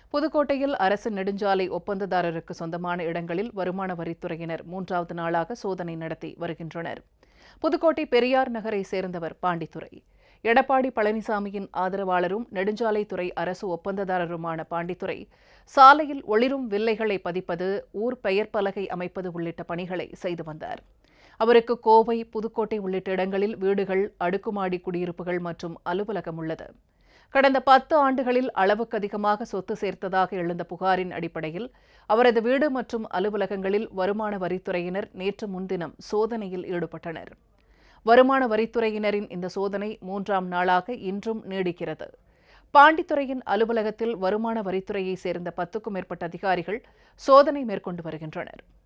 புதுக்கோட்டையில் அரசு நெடுஞ்சாலை ஒப்பந்ததாரருக்கு சொந்தமான இடங்களில் வருமான வரித்துறையினர் மூன்றாவது நாளாக சோதனை நடத்தி வருகின்றனர் புதுக்கோட்டை பெரியார் நகரை சேர்ந்தவர் பாண்டித்துரை எடப்பாடி பழனிசாமியின் ஆதரவாளரும் நெடுஞ்சாலைத்துறை அரசு ஒப்பந்ததாரருமான பாண்டித்துரை சாலையில் ஒளிரும் வில்லைகளை பதிப்பது ஊர் பெயர் பலகை அமைப்பது உள்ளிட்ட பணிகளை செய்து வந்தார் அவருக்கு கோவை புதுக்கோட்டை உள்ளிட்ட இடங்களில் வீடுகள் அடுக்குமாடி குடியிருப்புகள் மற்றும் அலுவலகம் உள்ளது கடந்த பத்து ஆண்டுகளில் அளவுக்கு அதிகமாக சொத்து சேர்த்ததாக எழுந்த புகாரின் அடிப்படையில் அவரது வீடு மற்றும் அலுவலகங்களில் வருமான வரித்துறையினர் நேற்று முன்தினம் சோதனையில் ஈடுபட்டனர் வருமான வரித்துறையினரின் இந்த சோதனை மூன்றாம் நாளாக இன்றும் நீடிக்கிறது பாண்டித்துறையின் அலுவலகத்தில் வருமான வரித்துறையை சேர்ந்த பத்துக்கும் மேற்பட்ட அதிகாரிகள் சோதனை மேற்கொண்டு வருகின்றனர்